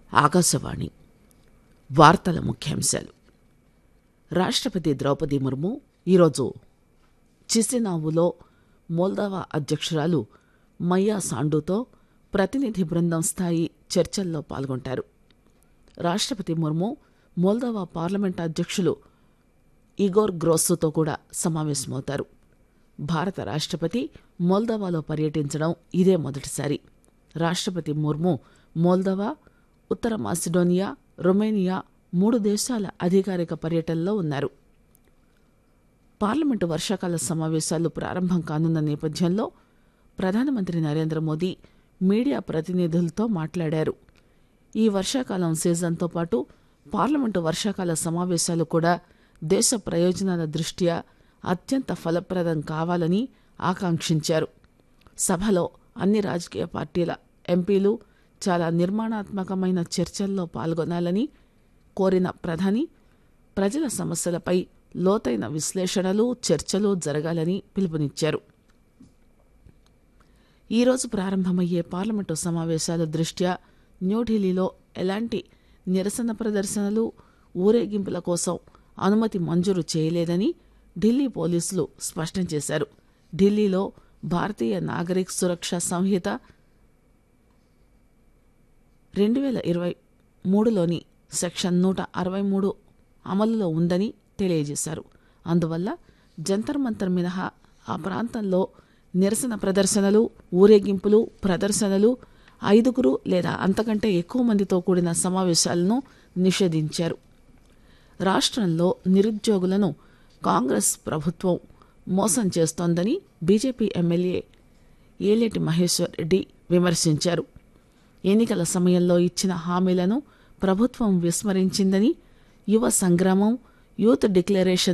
ఆకాశవాణి వార్తల ముఖ్యాంశాలు రాష్ట్రపతి ద్రౌపది ముర్ము ఈరోజు చిసినావులో మోల్దోవా అధ్యక్షురాలు మయ్యా సాండుతో ప్రతినిధి బృందం స్థాయి చర్చల్లో పాల్గొంటారు రాష్ట్రపతి ముర్ము మోల్దోవా పార్లమెంట్ అధ్యక్షులు ఇగోర్ గ్రోస్సుతో కూడా సమావేశమవుతారు భారత రాష్ట్రపతి మోల్దోవాలో పర్యటించడం ఇదే మొదటిసారి రాష్ట్రపతి ముర్ము మోల్దోవా ఉత్తర మాసిడోనియా రొమేనియా మూడు దేశాల అధికారిక పర్యటనలో ఉన్నారు పార్లమెంటు వర్షాకాల సమావేశాలు ప్రారంభం కానున్న నేపథ్యంలో ప్రధానమంత్రి నరేంద్ర మోదీ మీడియా ప్రతినిధులతో మాట్లాడారు ఈ వర్షాకాలం సీజన్తో పాటు పార్లమెంటు వర్షాకాల సమావేశాలు కూడా దేశ ప్రయోజనాల దృష్ట్యా అత్యంత ఫలప్రదం కావాలని ఆకాంక్షించారు సభలో అన్ని రాజకీయ పార్టీల ఎంపీలు చాలా నిర్మాణాత్మకమైన చర్చల్లో పాల్గొనాలని కోరిన ప్రధాని ప్రజల సమస్యలపై లోతైన విశ్లేషణలు చర్చలు జరగాలని పిలుపునిచ్చారు ఈరోజు ప్రారంభమయ్యే పార్లమెంటు సమావేశాల దృష్ట్యా న్యూఢిల్లీలో ఎలాంటి నిరసన ప్రదర్శనలు ఊరేగింపుల కోసం అనుమతి మంజూరు చేయలేదని ఢిల్లీ పోలీసులు స్పష్టం చేశారు ఢిల్లీలో భారతీయ నాగరిక్ సురక్ష సంహిత రెండు వేల ఇరవై మూడులోని సెక్షన్ నూట అరవై మూడు అమలులో ఉందని తెలియజేశారు అందువల్ల జంతర్ మంతర్ మినహా ఆ ప్రాంతంలో నిరసన ప్రదర్శనలు ఊరేగింపులు ప్రదర్శనలు ఐదుగురు లేదా అంతకంటే ఎక్కువ మందితో కూడిన సమావేశాలను నిషేధించారు రాష్ట్రంలో నిరుద్యోగులను కాంగ్రెస్ ప్రభుత్వం మోసం చేస్తోందని బీజేపీ ఎమ్మెల్యే ఏలేటి మహేశ్వర్ రెడ్డి విమర్శించారు ఎన్నికల సమయంలో ఇచ్చిన హామీలను ప్రభుత్వం విస్మరించిందని యువ సంగ్రామం యూత్ డిక్లరేషన్